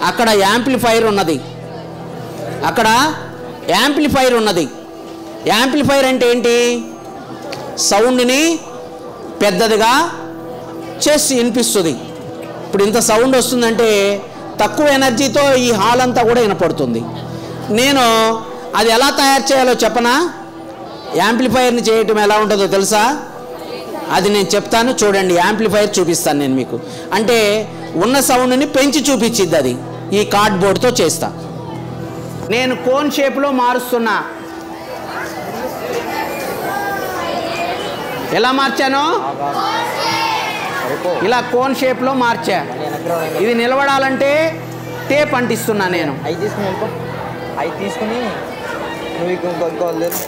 అక్కడ యాంప్లిఫైర్ ఉన్నది అక్కడ యాంప్లిఫైర్ ఉన్నది యాంప్లిఫైర్ అంటే ఏంటి సౌండ్ని పెద్దదిగా చేసి వినిపిస్తుంది ఇప్పుడు ఇంత సౌండ్ వస్తుందంటే తక్కువ ఎనర్జీతో ఈ హాల్ అంతా కూడా వినపడుతుంది నేను అది ఎలా తయారు చేయాలో చెప్పనా యాంప్లిఫైర్ని చేయటం ఎలా ఉంటుందో తెలుసా అది నేను చెప్తాను చూడండి యాంప్లిఫైర్ చూపిస్తాను నేను మీకు అంటే ఉన్న సౌండ్ని పెంచి చూపించిద్ది అది ఈ కార్డ్బోర్డ్తో చేస్తా నేను కోన్ షేప్లో మారుస్తున్నా ఎలా మార్చాను ఇలా కోన్ షేప్లో మార్చా ఇది నిలబడాలంటే టేప్ అంటిస్తున్నా నేను అవి తీసుకుని వెళ్ళిపో అవి తీసుకుని నువ్వు ఇంకో ఇంకో ఇంకో వదిలేదు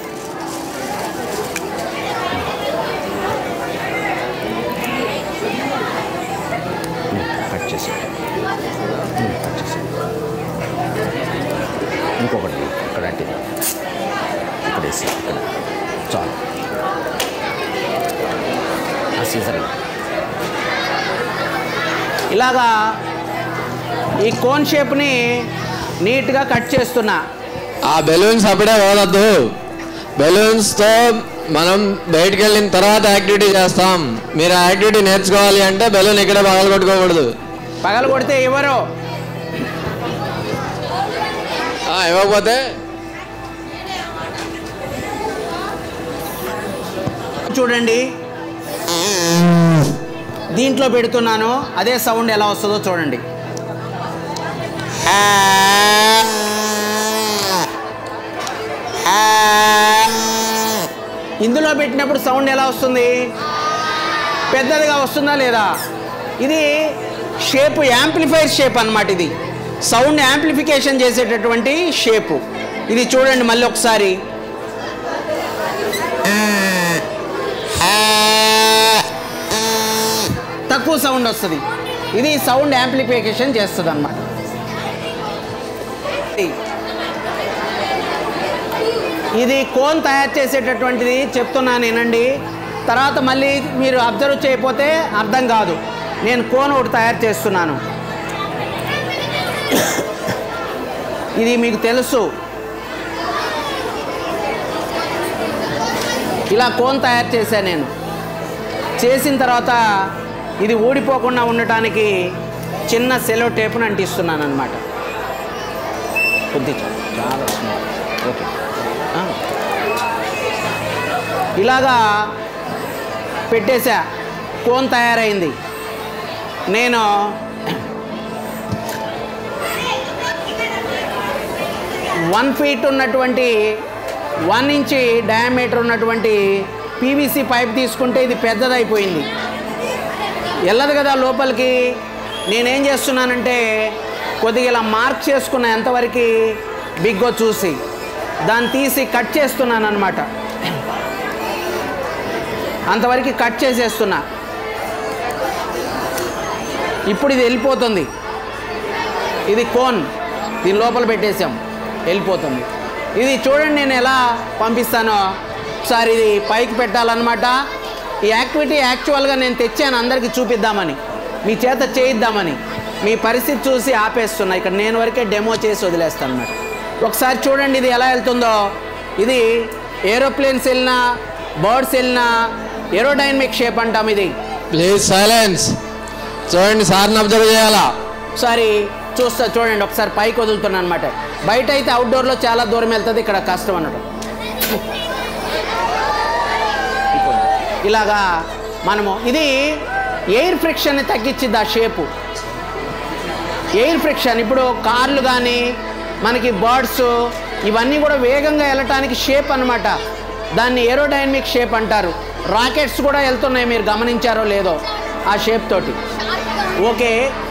కట్ చేసి కట్ చేసి ఇంకొకటి ఇక్కడ అంటే ఇక్కడ వేసి ఇక్కడ చాలు ఆ సీజర్ ఇలాగా ఈ కోన్ షేప్ని నీట్గా కట్ చేస్తున్నా ఆ బెలూన్స్ అప్పుడే వదలద్దు బెలూన్స్తో మనం బయటికి వెళ్ళిన తర్వాత యాక్టివిటీ చేస్తాం మీరు ఆ యాక్టివిటీ నేర్చుకోవాలి అంటే బెలూన్ ఇక్కడే పగలగొట్టుకోకూడదు పగలు కొడితే ఎవరు ఆ, ఇవ్వకపోతే చూడండి దీంట్లో పెడుతున్నాను అదే సౌండ్ ఎలా వస్తుందో చూడండి ఇందులో పెట్టినప్పుడు సౌండ్ ఎలా వస్తుంది పెద్దదిగా వస్తుందా లేదా ఇది షేప్ యాంప్లిఫైర్ షేప్ అన్నమాట ఇది సౌండ్ యాంప్లిఫికేషన్ చేసేటటువంటి షేపు ఇది చూడండి మళ్ళీ ఒకసారి తక్కువ సౌండ్ వస్తుంది ఇది సౌండ్ యాంప్లిఫికేషన్ చేస్తుంది అనమాట ఇది కోన్ తయారు చేసేటటువంటిది చెప్తున్నాను నేనండి తర్వాత మళ్ళీ మీరు అబ్జర్వ్ చేయకపోతే అర్థం కాదు నేను కోన్ ఒకటి తయారు చేస్తున్నాను ఇది మీకు తెలుసు ఇలా కోన్ తయారు చేశాను నేను చేసిన తర్వాత ఇది ఊడిపోకుండా ఉండటానికి చిన్న సెలో టేప్ను అంటిస్తున్నాను అనమాట కొద్ది చాలు. చాలా small. ఓకే ఆ. ఇలాగా పెట్టేశా కోన్ తయారైంది నేను వన్ ఫీట్ ఉన్నటువంటి వన్ ఇంచి డయామీటర్ ఉన్నటువంటి పీవీసీ పైప్ తీసుకుంటే ఇది పెద్దదైపోయింది వెళ్ళదు కదా లోపలికి నేనేం చేస్తున్నానంటే కొద్దిగా ఇలా మార్క్ చేసుకున్న ఎంతవరకు బిగ్గో చూసి దాన్ని తీసి కట్ చేస్తున్నాను అనమాట అంతవరకు కట్ చేసేస్తున్నా ఇప్పుడు ఇది వెళ్ళిపోతుంది ఇది కోన్ దీని లోపల పెట్టేసాం వెళ్ళిపోతుంది ఇది చూడండి నేను ఎలా పంపిస్తానో ఒకసారి ఇది పైకి పెట్టాలన్నమాట ఈ యాక్టివిటీ యాక్చువల్గా నేను తెచ్చాను అందరికీ చూపిద్దామని మీ చేత చేయిద్దామని మీ పరిస్థితి చూసి ఆపేస్తున్నా ఇక్కడ నేను వరకే డెమో చేసి వదిలేస్తాను అన్నమాట ఒకసారి చూడండి ఇది ఎలా వెళ్తుందో ఇది ఏరోప్లేన్స్ వెళ్ళినా బర్డ్స్ వెళ్ళినా ఏరోడైనమిక్ షేప్ అంటాం ఇది ప్లీజ్ సైలెన్స్ చూడండి సార్ని అబ్జర్వ్ చేయాలా ఒకసారి చూస్తా చూడండి ఒకసారి పైకి వదులుతున్నాను అనమాట బయట అయితే అవుట్డోర్లో చాలా దూరం వెళ్తుంది ఇక్కడ కష్టం అన్నట్టు ఇలాగా మనము ఇది ఎయిర్ ఫ్రిక్షన్ని తగ్గించింది ఆ షేపు ఎయిర్ ఫ్రిక్షన్ ఇప్పుడు కార్లు కానీ మనకి బర్డ్స్ ఇవన్నీ కూడా వేగంగా వెళ్ళటానికి షేప్ అన్నమాట దాన్ని ఏరోడైనమిక్ షేప్ అంటారు రాకెట్స్ కూడా వెళ్తున్నాయి మీరు గమనించారో లేదో ఆ షేప్ తోటి ఓకే